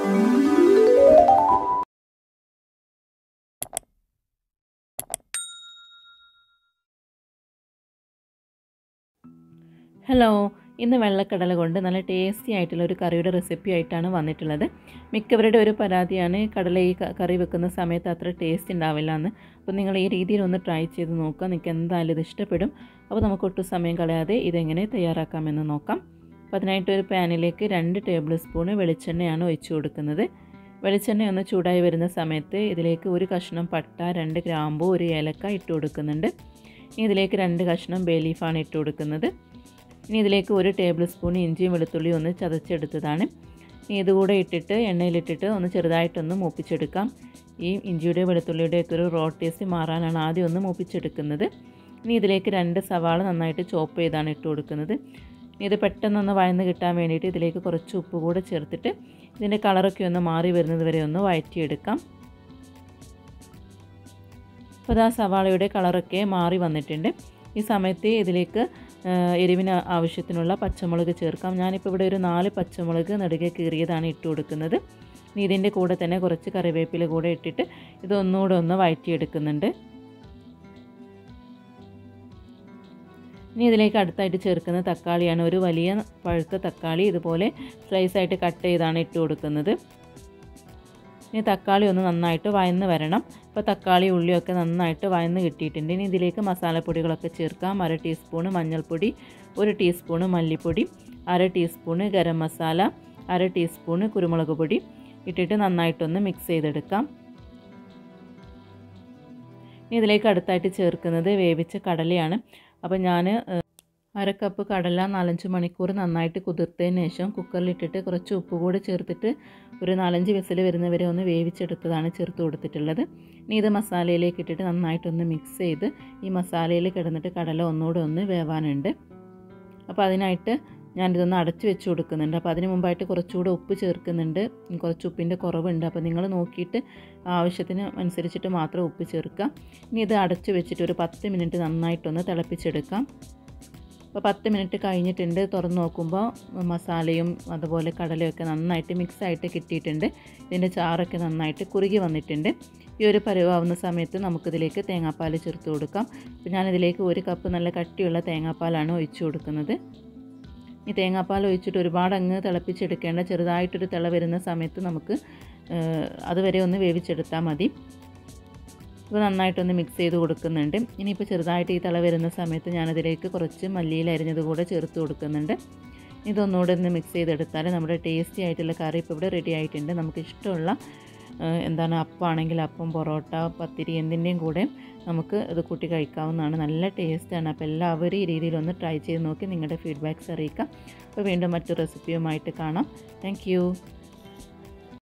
hello ഇന്ന് വെള്ളക്കടല കൊണ്ട് നല്ല ടേസ്റ്റി ആയിട്ടുള്ള ഒരു കറിയുടെ റെസിപ്പി ആയിട്ടാണ് വന്നിട്ടുള്ളത് മിക്കവരുടെ ഒരു പരാതിയാണ് കടല ഈ ക- കറി വെക്കുന്ന സമയത്ത് അത്ര ടേസ്റ്റ് ഉണ്ടാവില്ല എന്ന് അപ്പോൾ നിങ്ങൾ ഈ രീതിയിൽ ഒന്ന് ട്രൈ ചെയ്ത് നോക്കുക നിങ്ങൾക്ക് എന്തായാലും ഇത് ഇഷ്ടപ്പെടും അപ്പോൾ നമുക്ക് ഒട്ടും സമയം കളയാതെ ഇതെങ്ങനെ തയ്യാറാക്കാമെന്ന് നോക്കാം അപ്പോൾ അതിനായിട്ട് ഒരു പാനിലേക്ക് രണ്ട് ടേബിൾ സ്പൂണ് വെളിച്ചെണ്ണയാണ് ഒഴിച്ചു കൊടുക്കുന്നത് വെളിച്ചെണ്ണ ഒന്ന് ചൂടായി വരുന്ന സമയത്ത് ഇതിലേക്ക് ഒരു കഷ്ണം പട്ട രണ്ട് ഗ്രാമ്പു ഒരു ഏലക്ക ഇട്ട് കൊടുക്കുന്നുണ്ട് ഇനി ഇതിലേക്ക് രണ്ട് കഷ്ണം ബേ ലീഫാണ് ഇട്ട് കൊടുക്കുന്നത് ഇനി ഇതിലേക്ക് ഒരു ടേബിൾ സ്പൂൺ ഇഞ്ചിയും വെളുത്തുള്ളിയും ഒന്ന് ചതച്ചെടുത്തതാണ് ഇനി ഇതുകൂടെ ഇട്ടിട്ട് എണ്ണയിലിട്ടിട്ട് ഒന്ന് ചെറുതായിട്ടൊന്ന് മൂപ്പിച്ചെടുക്കാം ഈ ഇഞ്ചിയുടെ വെളുത്തുള്ളിയുടെ ഒക്കെ ഒരു റോ ടേസ്റ്റ് മാറാനാണ് ആദ്യം ഒന്ന് മൂപ്പിച്ചെടുക്കുന്നത് ഇനി ഇതിലേക്ക് രണ്ട് സവാള നന്നായിട്ട് ചോപ്പ് ചെയ്താണ് ഇട്ട് കൊടുക്കുന്നത് ഇനി ഇത് പെട്ടെന്നൊന്ന് വഴന്ന് കിട്ടാൻ വേണ്ടിയിട്ട് ഇതിലേക്ക് കുറച്ച് ഉപ്പ് കൂടെ ചേർത്തിട്ട് ഇതിൻ്റെ കളറൊക്കെ ഒന്ന് മാറി വരുന്നത് വരെ ഒന്ന് വഴറ്റിയെടുക്കാം അപ്പോൾ ആ സവാളയുടെ കളറൊക്കെ മാറി വന്നിട്ടുണ്ട് ഈ സമയത്ത് ഇതിലേക്ക് ആ, എരിവിന് ആവശ്യത്തിനുള്ള പച്ചമുളക് ചേർക്കാം ഞാനിപ്പോൾ ഇവിടെ ഒരു നാല് പച്ചമുളക് നടുകെ കീറിയതാണ് ഇട്ട് കൊടുക്കുന്നത് ഇനി ഇതിൻ്റെ കൂടെ തന്നെ കുറച്ച് കറിവേപ്പില കൂടെ ഇട്ടിട്ട് ഇതൊന്നുകൂടെ ഒന്ന് വഴറ്റിയെടുക്കുന്നുണ്ട് ഇനി ഇതിലേക്ക് അടുത്തായിട്ട് ചേർക്കുന്ന തക്കാളിയാണ് ഒരു വലിയ പഴുത്ത തക്കാളി ഇതുപോലെ സ്ലൈസായിട്ട് കട്ട് ചെയ്താണ് ഇട്ട് കൊടുക്കുന്നത് ഇനി തക്കാളി ഒന്ന് നന്നായിട്ട് വയന്ന് വരണം ഇപ്പോൾ തക്കാളി ഉള്ളിയൊക്കെ നന്നായിട്ട് വയന്ന് കിട്ടിയിട്ടുണ്ട് ഇനി ഇതിലേക്ക് മസാലപ്പൊടികളൊക്കെ ചേർക്കാം അര ടീസ്പൂണ് മഞ്ഞൾപ്പൊടി ഒരു ടീസ്പൂണ് മല്ലിപ്പൊടി അര ടീസ്പൂണ് ഗരം മസാല അര ടീസ്പൂണ് കുരുമുളക് പൊടി ഇട്ടിട്ട് നന്നായിട്ടൊന്ന് മിക്സ് ചെയ്തെടുക്കാം ഇനി ഇതിലേക്ക് അടുത്തായിട്ട് ചേർക്കുന്നത് വേവിച്ച കടലയാണ് അപ്പോൾ ഞാൻ അര കപ്പ് കടല നാലഞ്ച് മണിക്കൂർ നന്നായിട്ട് കുതിർത്തതിന് ശേഷം കുക്കറിലിട്ടിട്ട് കുറച്ച് ഉപ്പ് കൂടെ ചേർത്തിട്ട് ഒരു നാലഞ്ച് വിസിൽ വരുന്നവരെ ഒന്ന് വേവിച്ചെടുത്തതാണ് ചേർത്ത് കൊടുത്തിട്ടുള്ളത് ഇനി ഇത് മസാലയിലേക്ക് ഇട്ടിട്ട് നന്നായിട്ടൊന്ന് മിക്സ് ചെയ്ത് ഈ മസാലയിൽ കിടന്നിട്ട് കടല ഒന്നുകൂടെ ഒന്ന് വേവാനുണ്ട് അപ്പോൾ അതിനായിട്ട് ഞാനിതൊന്ന് അടച്ച് വെച്ച് കൊടുക്കുന്നുണ്ട് അപ്പോൾ അതിന് മുമ്പായിട്ട് കുറച്ചുകൂടെ ഉപ്പ് ചേർക്കുന്നുണ്ട് കുറച്ച് ഉപ്പിൻ്റെ കുറവുണ്ട് അപ്പോൾ നിങ്ങൾ നോക്കിയിട്ട് ആവശ്യത്തിന് അനുസരിച്ചിട്ട് മാത്രം ഉപ്പ് ചേർക്കുക ഇനി ഇത് അടച്ച് വെച്ചിട്ട് ഒരു പത്ത് മിനിറ്റ് നന്നായിട്ടൊന്ന് തിളപ്പിച്ചെടുക്കാം അപ്പോൾ പത്ത് മിനിറ്റ് കഴിഞ്ഞിട്ടുണ്ട് തുറന്ന് നോക്കുമ്പോൾ മസാലയും അതുപോലെ കടലയൊക്കെ നന്നായിട്ട് മിക്സായിട്ട് കിട്ടിയിട്ടുണ്ട് ഇതിൻ്റെ ചാറൊക്കെ നന്നായിട്ട് കുറുകി വന്നിട്ടുണ്ട് ഈ ഒരു പരുവാവുന്ന സമയത്ത് നമുക്കിതിലേക്ക് തേങ്ങാപ്പാൽ ചേർത്ത് കൊടുക്കാം അപ്പോൾ ഞാനിതിലേക്ക് ഒരു കപ്പ് നല്ല കട്ടിയുള്ള തേങ്ങാപ്പാലാണ് ഒഴിച്ചു കൊടുക്കുന്നത് ഈ തേങ്ങാപ്പാൽ ഒഴിച്ചിട്ട് ഒരുപാട് അങ്ങ് തിളപ്പിച്ചെടുക്കേണ്ട ചെറുതായിട്ടൊരു തിള വരുന്ന സമയത്ത് നമുക്ക് ഏഹ്, അതുവരെ ഒന്ന് വേവിച്ചെടുത്താൽ മതി ഇപ്പോൾ നന്നായിട്ടൊന്ന് മിക്സ് ചെയ്ത് കൊടുക്കുന്നുണ്ട് ഇനിയിപ്പോൾ ചെറുതായിട്ട് ഈ തിള വരുന്ന സമയത്ത് ഞാനതിലേക്ക് കുറച്ച് മല്ലിയിൽ അരിഞ്ഞത് കൂടെ ചേർത്ത് കൊടുക്കുന്നുണ്ട് ഇതൊന്നുകൂടെ ഒന്ന് മിക്സ് ചെയ്തെടുത്താൽ നമ്മുടെ ടേസ്റ്റി ആയിട്ടുള്ള കറി ഇപ്പോൾ ഇവിടെ റെഡി ആയിട്ടുണ്ട് നമുക്ക് ഇഷ്ടമുള്ള ഏഹ്, എന്താണ് അപ്പമാണെങ്കിൽ അപ്പം പൊറോട്ട പത്തിരി എന്തിൻ്റെയും കൂടെ നമുക്ക് ഇത് കൂട്ടി കഴിക്കാവുന്നതാണ് നല്ല ടേസ്റ്റാണ് അപ്പോൾ എല്ലാവരും ഈ രീതിയിലൊന്ന് ട്രൈ ചെയ്ത് നോക്കി നിങ്ങളുടെ ഫീഡ്ബാക്ക്സ് അറിയിക്കാം അപ്പോൾ വീണ്ടും മറ്റു റെസിപ്പിയുമായിട്ട് കാണാം താങ്ക്